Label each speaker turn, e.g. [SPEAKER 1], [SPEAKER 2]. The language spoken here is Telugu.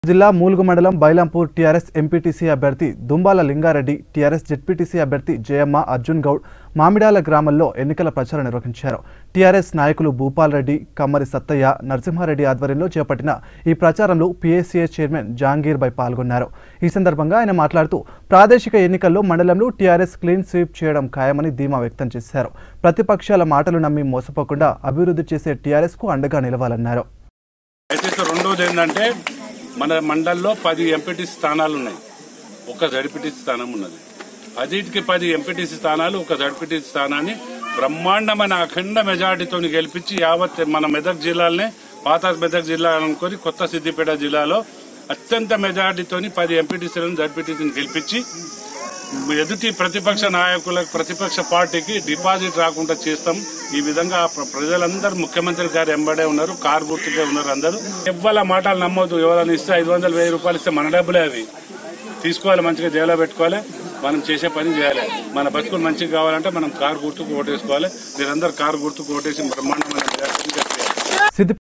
[SPEAKER 1] జిల్లా మూలుగు మండలం బైలాంపూర్ టీఆర్ఎస్ ఎంపీటీసీ అభ్యర్థి దుంబాల లింగారెడ్డి టీఆర్ఎస్ జెడ్పీటీసీ అభ్యర్థి జయమ్మ అర్జున్ గౌడ్ మామిడాల గ్రామంలో ఎన్నికల ప్రచారం నిర్వహించారు టీఆర్ఎస్ నాయకులు భూపాల్ రెడ్డి కమ్మరి సత్తయ్య నరసింహారెడ్డి ఆధ్వర్యంలో చేపట్టిన ఈ ప్రచారంలో పీఏసీఏ చైర్మన్ జహాంగీర్ బై పాల్గొన్నారు ఈ సందర్భంగా ఆయన మాట్లాడుతూ ప్రాదేశిక ఎన్నికల్లో మండలంలో టీఆర్ఎస్ క్లీన్ స్వీప్ చేయడం ఖాయమని ధీమా వ్యక్తం చేశారు ప్రతిపక్షాల మాటలు నమ్మి మోసపోకుండా అభివృద్ధి చేసే టీఆర్ఎస్ కు అండగా నిలవాలన్నారు
[SPEAKER 2] అయితే ఇక రెండోది ఏంటంటే మన మండల్లో పది ఎంపీటీ స్థానాలు ఉన్నాయి ఒక జడ్పీటీ స్థానం ఉన్నది పదిటికి పది ఎంపీటీసీ స్థానాలు ఒక జడ్పీటీ స్థానాన్ని బ్రహ్మాండమైన అఖండ మెజార్టీతో గెలిపించి యావత్ మన మెదక్ జిల్లాలనే పాత మెదక్ జిల్లా అనుకొని కొత్త సిద్దిపేట జిల్లాలో అత్యంత మెజార్టీతోని పది ఎంపీటీసీలను జడ్పీటీసీని గెలిపించి ఎదుటి ప్రతిపక్ష నాయకులకు ప్రతిపక్ష పార్టీకి డిపాజిట్ రాకుండా చేస్తాం ఈ విధంగా ప్ర- ప్రజలందరూ ముఖ్యమంత్రి గారు ఎంబడే ఉన్నారు కారు గుర్తుకే ఉన్నారు అందరూ ఎవ్వల మాటలు నమ్మొద్దు ఎవరైనా ఇస్తే ఐదు వందలు వెయ్యి రూపాయలు ఇస్తే మన డబ్బులే అవి తీసుకోవాలి మంచిగా జైల్లో పెట్టుకోవాలి మనం చేసే పని చేయాలి మన బతుకులు మంచిగా కావాలంటే మనం కారు గుర్తుకు ఓటేసుకోవాలి మీరందరూ కారు గుర్తుకు ఓటేసి బ్రహ్మాండమైన మెజారిటీని గెలిపేయాలి.
[SPEAKER 1] సిద్ది